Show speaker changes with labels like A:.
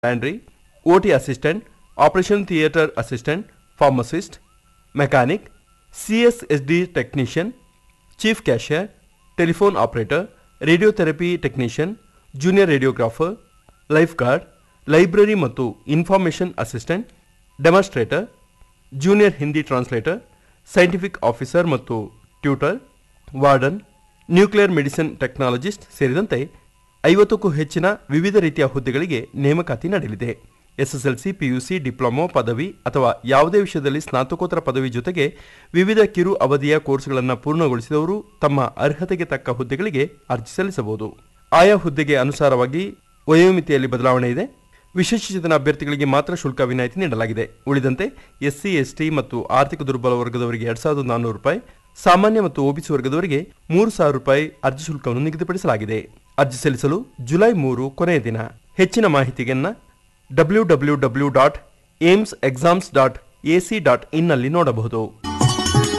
A: laundry O T assistant operation theatre assistant pharmacist mechanic C S S D technician chief cashier telephone operator radiotherapy technician junior radiographer life guard library ಮತ್ತು information assistant demonstrator junior Hindi translator scientific officer ಮತ್ತು tutor warden nuclear medicine technologist ಸೇರಿದಂತೆ ಐವತ್ತಕ್ಕೂ ಹೆಚ್ಚಿನ ವಿವಿಧ ರೀತಿಯ ಹುದ್ದೆಗಳಿಗೆ ನೇಮಕಾತಿ ನಡೆಯಲಿದೆ ಎಸ್ಎಸ್ಎಲ್ಸಿ ಪಿಯುಸಿ ಡಿಪ್ಲೊಮೊ ಪದವಿ ಅಥವಾ ಯಾವುದೇ ವಿಷಯದಲ್ಲಿ ಸ್ನಾತಕೋತ್ತರ ಪದವಿ ಜೊತೆಗೆ ವಿವಿಧ ಕಿರು ಅವಧಿಯ ಕೋರ್ಸ್ಗಳನ್ನು ಪೂರ್ಣಗೊಳಿಸಿದವರು ತಮ್ಮ ಅರ್ಹತೆಗೆ ತಕ್ಕ ಹುದ್ದೆಗಳಿಗೆ ಅರ್ಜಿ ಸಲ್ಲಿಸಬಹುದು ಆಯಾ ಹುದ್ದೆಗೆ ಅನುಸಾರವಾಗಿ ವಯೋಮಿತಿಯಲ್ಲಿ ಬದಲಾವಣೆ ಇದೆ ವಿಶೇಷಚೇತನ ಅಭ್ಯರ್ಥಿಗಳಿಗೆ ಮಾತ್ರ ಶುಲ್ಕ ವಿನಾಯಿತಿ ನೀಡಲಾಗಿದೆ ಉಳಿದಂತೆ ಎಸ್ಸಿ ಎಸ್ಟಿ ಮತ್ತು ಆರ್ಥಿಕ ದುರ್ಬಲ ವರ್ಗದವರಿಗೆ ಎರಡ್ ಸಾವಿರದ ನಾನ್ನೂರು ರೂಪಾಯಿ ಸಾಮಾನ್ಯ ಮತ್ತು ಒಬಿಸಿ ವರ್ಗದವರಿಗೆ ಮೂರು ಸಾವಿರ ರೂಪಾಯಿ ಅರ್ಜಿ ಶುಲ್ಕವನ್ನು ನಿಗದಿಪಡಿಸಲಾಗಿದೆ ಅರ್ಜಿ ಸಲ್ಲಿಸಲು ಜುಲೈ ಮೂರು ಕೊನೆಯ ದಿನ ಹೆಚ್ಚಿನ ಮಾಹಿತಿಗೆನ್ನ W W W dot AIIMS exams dot A C dot ಇನ್ನಲ್ಲಿ ನೋಡಬಹುದು